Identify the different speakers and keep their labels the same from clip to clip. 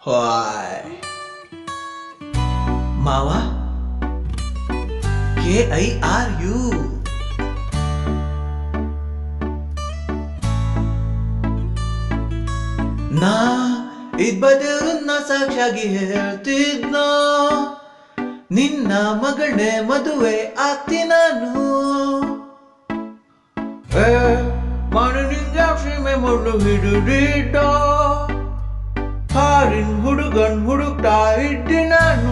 Speaker 1: Why? ಮಾವ K I are you ನಾ ಇದ್ ಬದೇವ್ರನ್ನ ಸಾಕ್ಷಿಯಾಗಿ ಹೇಳ್ತಿದ್ನ ನಿನ್ನ ಮಗಳನ್ನೇ ಮದುವೆ ಆಗ್ತಿ ನಾನು ಏ, ಮಾಡು ನಿಂಗೆ ಸೀಮೆ ಮುಳ್ಳು ಹಿಡಿದಿದ್ದ ಹಾರಿನ್ ಹುಡುಗನ್ ಹುಡುಕ್ತಾ ಇದ್ದಿ ನಾನು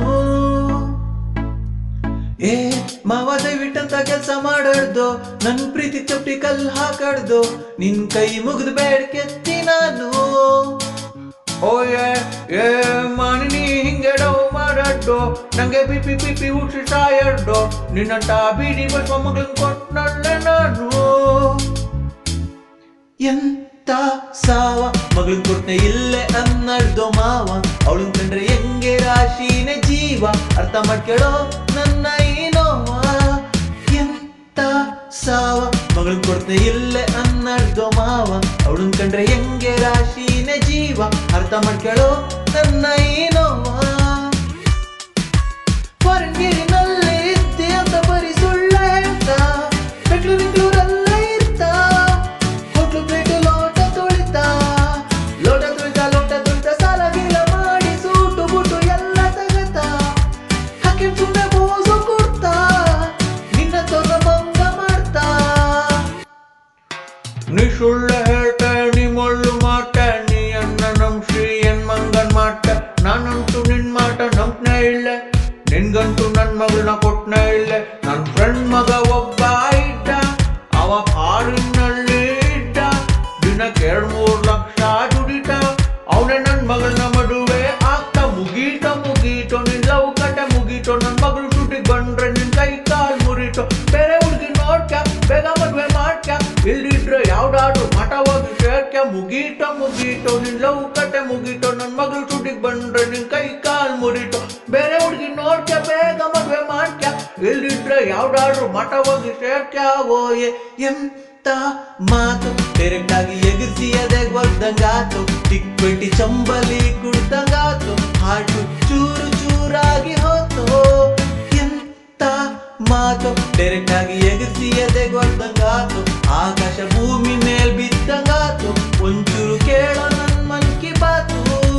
Speaker 1: ಏ ಮಾವ ದಯವಿಟ್ಟಂತ ಕೆಲಸ ಮಾಡಾಡ್ದು ನನ್ ಪ್ರೀತಿ ಚಪ್ಪಟಿ ಕಲ್ ಹಾಕಾಡ್ದು ನಿನ್ ಕೈ ಮುಗಿದು ಬೇಡ್ಕೆತ್ತಿ ನಾನು ಓಯೇ ಏ ಮಾನಿನಿ ಹಿಂಗೆ ಡವ್ ಮಾಡಾಡ್ದು ನಂಗೆ ಪಿಪಿ ಪಿಪಿ ಹುಟ್ಟಿ ಸಾಯಡ್ದು ನಿನ್ನಂತ ಬೀಡಿ ಬಸ್ ಮಗಳನ್ ಕೊಟ್ನಳ್ಳೆ ನಾನು ಎಂತ ಸಾವ ಮಗಳನ್ ಕೊಟ್ಟೆ ಇಲ್ಲೇ ಅನ್ನಡ್ದು ಮಾವ ಅವಳನ್ ಕಂಡ್ರೆ ಹೆಂಗೆ ರಾಶಿನೇ ಜೀವ ಅರ್ಥ ಮಾಡ್ಕೇಳೋ ನನ್ನ ಈ ನೋವ ಎಂತ ಸಾವ ಮಗಳನ್ ಕೊಡ್ತೆ ಇಲ್ಲೇ ಅನ್ನಡ್ದು ಮಾವ ಅವಳನ್ ಕಂಡ್ರೆ ಹೆಂಗೆ ರಾಶಿನೇ ಜೀವ ಅರ್ಥ ಮಾಡ್ಕೇಳೋ ನನ್ನ ಈ ನೋವ ಹೊರಗಿರಿನಲ್ಲೇ ಇದ್ದೆ ಅಂತ ಬರೀ ಸುಳ್ಳು ಹೇಳ್ತಾ ಬೆಂಗಳೂರು ಬೆಂಗಳೂರಲ್ಲೇ ಇರ್ತಾ ಹೋಟ್ಲು ಪ್ಲೇಟು ಲೋಟ ತೊಳಿತಾ ಲೋಟ ತೊಳಿತಾ ಲೋಟ ತೊಳಿತಾ ಸಾಲ ಗೀಲ ಮಾಡಿ ಸೂಟು ಬುಟ್ಟು ಎಲ್ಲ ತಗತಾ ಹಾಕಿ ಸುಮ್ಮನೆ ಬೋಸು ಕೊಡ್ತಾ ನಿನ್ನ ತೊರ ಭಂಗ ಮಾಡ್ತಾ ನೀ ಸುಳ್ಳು ಹೇಳ್ತೆ ನೀ ಮೊಳ್ಳು ಮಾಟ ನೀ ಅನ್ನ ನಂಬ್ಸಿ ಎನ್ ಮಂಗನ್ ಮಾಟ ನಾನಂತೂ ನಿನ್ ಮಾಟ ನಂಬ್ನೇ ಇಲ್ಲ ನಿನ್ಗಂತೂ ನನ್ ಮಗಳನ್ನ ಕೊಟ್ನೇ ಇಲ್ಲ ನನ್ ಫ್ರೆಂಡ್ ಮಗ ಒಬ್ಬ ಇದ್ದ ಅವ ಫಾರಿನ್ನಲ್ಲಿ ಇದ್ದ ದಿನಕ್ಕೆ ಎರಡ್ ಮೂರ್ ಲಕ್ಷ ದುಡಿತ ಅವನೇ ನನ್ ಮಗಳನ್ನ ಮದುವೆ ಆಗ್ತಾ ಮುಗೀತ ಮುಗೀತು ನಿನ್ ಲವ್ ಕತೆ ಮುಗೀತು ನನ್ ಮಗಳು ಸುಟ್ಟಿಗೆ ಬಂದ್ರೆ ನಿನ್ ಕೈ ಕಾಲ್ ಮುರಿತು ಬೇರೆ ಹುಡುಗಿ ನೋಡ್ಕ ಬೇಗ ಮದ್ವೆ ಮಾಡ್ಕ ಇಲ್ದಿದ್ರೆ ಯಾವ್ದಾದ್ರು ಮಠ ಹೋಗಿ ಸೇರ್ಕ ಮುಗೀತ ಮುಗೀತು ನಿನ್ ಲವ್ ಕತೆ ಮುಗೀತು ನನ್ ಮಗಳು ಸುಟ್ಟಿಗೆ ಬಂದ್ರೆ ನಿನ್ ಕೈ ಕಾಲ್ ಮುರಿತು ಬೇರೆ ಹುಡುಗಿ ನೋಡ್ಕ ಬೇಗ ಮದ್ವೆ ಮಾಡ್ಕ ಇಲ್ದಿದ್ರೆ ಯಾವ್ದಾದ್ರು ಮಠ ಹೋಗಿ ಸೇರ್ಕ ಓಯೆ ಎಂತ ಮಾತು ಡೈರೆಕ್ಟ್ ಆಗಿ ಎಗರ್ಸಿ ಅದೇ ಗೊತ್ತಂಗಾತು ಟಿಕ್ ಪೆಟ್ಟಿ ಚಂಬಲಿ ಕುಡ್ದಂಗಾತು ಹಾಟು ಚೂರು ಚೂರಾಗಿ ಹೋತು ಎಂತ ಮಾತು ಡೈರೆಕ್ಟ್ ಆಗಿ ಎಗರ್ಸಿ ಎದೆ ಗೊತ್ತಂಗಾತು ಆಕಾಶ ಭೂಮಿ ಮೇಲ್ ಬಿದ್ದಂಗಾತು ಒಂಚೂರು ಕೇಳೋ ನನ್ ಮನ್ ಕಿ ಬಾತು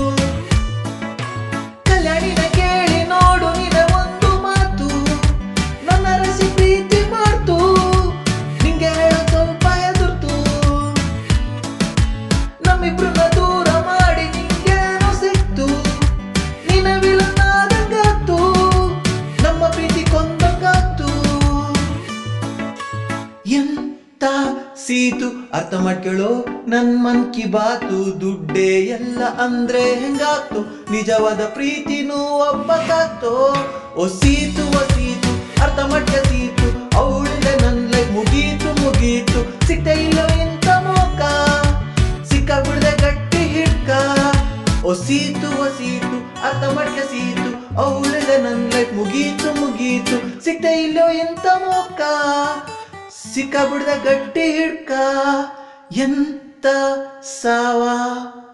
Speaker 1: ಕಲ್ಯಾಣಿನ ಕೇಳಿ ನೋಡು ನಿನ ಒಂದು ಮಾತು ನನ್ನ ರಸಿ ಪ್ರೀತಿ ಮಾಡ್ತು ನಿಂಗೆ ಹೇಳೋ ಸ್ವಲ್ಪ ಹೆದರ್ತು ನಮ್ಮಿಬ್ರನ್ನ ದೂರ ಮಾಡಿ ನಿಂಗೇನೋ ಸಿಕ್ತು ನಿನ್ನ ವಿಲನಾದಂಗಾತು ನಮ್ಮ ಪ್ರೀತಿ ಕೊಂದಂಗಾತು ಎಂತ ಸೀತು ಅರ್ಥ ಮಾಡ್ಕೊಳ್ಳೋ ನನ್ ಮನ್ ಕಿ ಬಾತು ದುಡ್ಡೇ ಎಲ್ಲ ಅಂದ್ರೆ ಹೆಂಗಾತು ನಿಜವಾದ ಪ್ರೀತಿನೂ ಒಬ್ಬ ಕಾತೋ ಓ ಸೀತು ಓ ಸೀತು ಅರ್ಥ ಮಾಡ್ಕ ಸೀತು ಅವಳಿಂದ ನನ್ ಲೈಫ್ ಮುಗೀತು ಮುಗೀತು ಸಿಗ್ತಾ ಇಲ್ಲೋ ಇಂಥ ಮೋಕ ಸಿಕ್ಕಾಗ್ಬಿಡ್ದೆ ಗಟ್ಟಿ ಹಿಡ್ಕ ಓ ಸೀತು ಓ ಸೀತು ಅರ್ಥ ಮಾಡ್ಕ ಸೀತು ಅವಳಿಂದ ನನ್ ಲೈಫ್ ಮುಗೀತು ಮುಗೀತು ಸಿಗ್ತಾ ಇಲ್ಲೋ ಇಂಥ ಮೋಕ ಸಿಕ್ಕಾಬಿಡ್ದ ಗಟ್ಟಿ ಹಿಡ್ಕ ಎಂತ ಸಾವ